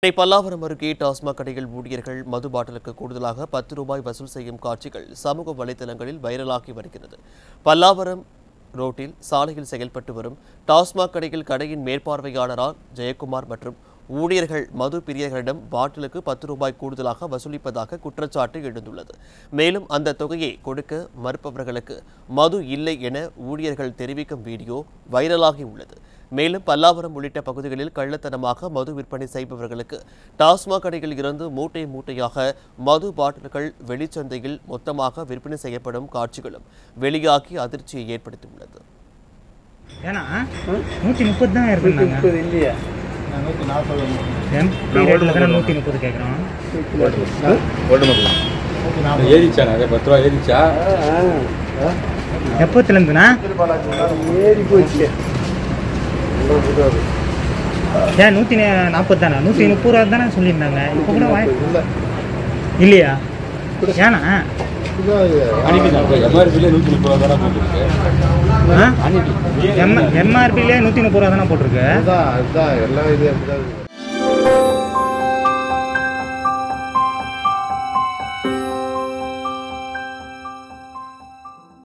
சென்னை பல்லாவரம் அருகே டாஸ்மாக் கடையில் ஊழியர்கள் மது பாட்டிலுக்கு கூடுதலாக பத்து ரூபாய் வசூல் செய்யும் காட்சிகள் சமூக வலைதளங்களில் வைரலாகி வருகிறது பல்லாவரம் ரோட்டில் சாலையில் செயல்பட்டு வரும் டாஸ்மாக் கடையில் கடையின் மேற்பார்வையாளரால் ஜெயக்குமார் மற்றும் ஊழியர்கள் மது பிரியர்களிடம் பாட்டிலுக்கு பத்து ரூபாய் கூடுதலாக வசூலிப்பதாக குற்றச்சாட்டு எழுந்துள்ளது மேலும் அந்த தொகையை கொடுக்க மறுப்பவர்களுக்கு மது இல்லை என ஊழியர்கள் தெரிவிக்கும் வீடியோ வைரலாகி உள்ளது மேலும் பல்லாவரம் உள்ளிட்ட பகுதிகளில் கள்ளத்தனமாக மது விற்பனை செய்பவர்களுக்கு டாஸ்மாக் கடையில் இருந்து மூட்டை மூட்டையாக மது பாட்டில்கள் வெளிச்சந்தையில் மொத்தமாக விற்பனை செய்யப்படும் காட்சிகளும் வெளியாகி அதிர்ச்சியை ஏற்படுத்தியுள்ளது ஏன்னா நூற்றி முப்பது தான் இருக்குன்னாங்க முப்பது இல்லையா எம்பி ரேட்டில் தானே நூற்றி முப்பது கேட்குறோம் ஏறிச்சா நிறைய பத்து ரூபா ஏறிச்சா எப்போத்துலேருந்துண்ணா ஏறி போச்சு ஏன் நூற்றி நாற்பது தானே நூற்றி முப்பது ரூபா தானே சொல்லியிருந்தாங்க இப்போ கூட வாய் இல்லையா ஏன்னா எம்ஆர்பிலே நூற்றி முப்பது ரூபா தானே போட்டுருக்கு எம் எம்ஆர்பிலே நூற்றி முப்பது ரூபா தானே போட்டிருக்கு அதுதான் அதுதான் எல்லா இது அப்படிதான்